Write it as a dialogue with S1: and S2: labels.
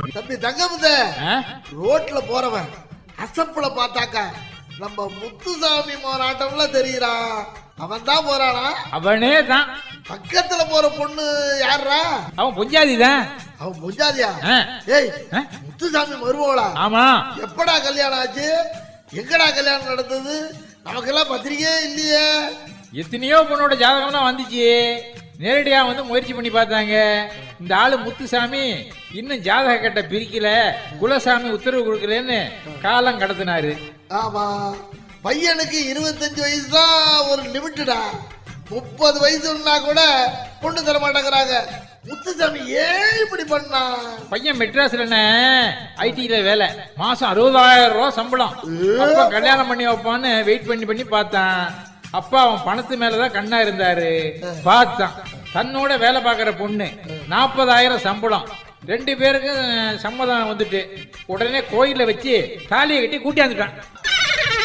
S1: தம்பி தங்கமுத
S2: ஆ?
S1: ரோட்ல போறவன் அசப்புல பார்த்தாக்கா நம்ம முத்துசாமி போராட்டம்ல தெரியுறான் அவன் தான் போறானா
S2: அவனே தான்
S1: பக்கத்துல போற பொண்ணு யாருடா
S2: அவன் பொஞ்சாதி தான்
S1: அவன் முஞ்சாதியா
S2: ஆ.
S1: ஏய்
S2: ஆ?
S1: முத்துசாமி மருமகளா
S2: ஆமா
S1: எப்படா கல்யாணம் ஆச்சு எங்கடா கல்யாணம் நடந்தது நமக்கெல்லாம் பத்திரிக்கையே இல்லையே
S2: எத்தனையோ பொண்ணோட ஜாதகம்லாம் வந்துச்சு நேரடியா வந்து முயற்சி பண்ணி பார்த்தாங்க இந்த ஆளு முத்துசாமி இன்னும் ஜாதக கட்ட பிரிக்கல குலசாமி உத்தரவு கொடுக்கலன்னு காலம் கடத்தினாரு
S1: ஆமா பையனுக்கு இருபத்தஞ்சு வயசு தான் ஒரு லிமிட்டுடா முப்பது வயசுன்னா கூட பொண்ணு தர மாட்டேங்கிறாங்க முத்துசாமி ஏன் இப்படி பண்ணா
S2: பையன் மெட்ராஸ்ல ஐடில வேலை மாசம் அறுபதாயிரம் ரூபாய் சம்பளம் அப்ப கல்யாணம் பண்ணி வைப்பான்னு வெயிட் பண்ணி பண்ணி பார்த்தான் அப்பா அவன் பணத்து மேலதான் கண்ணா இருந்தாரு பார்த்தான் தன்னோட வேலை பார்க்குற பொண்ணு நாற்பதாயிரம் சம்பளம் ரெண்டு பேருக்கும் சம்மதம் வந்துட்டு உடனே கோயில்ல வச்சு தாலியை கட்டி கூட்டியாந்துட்டான்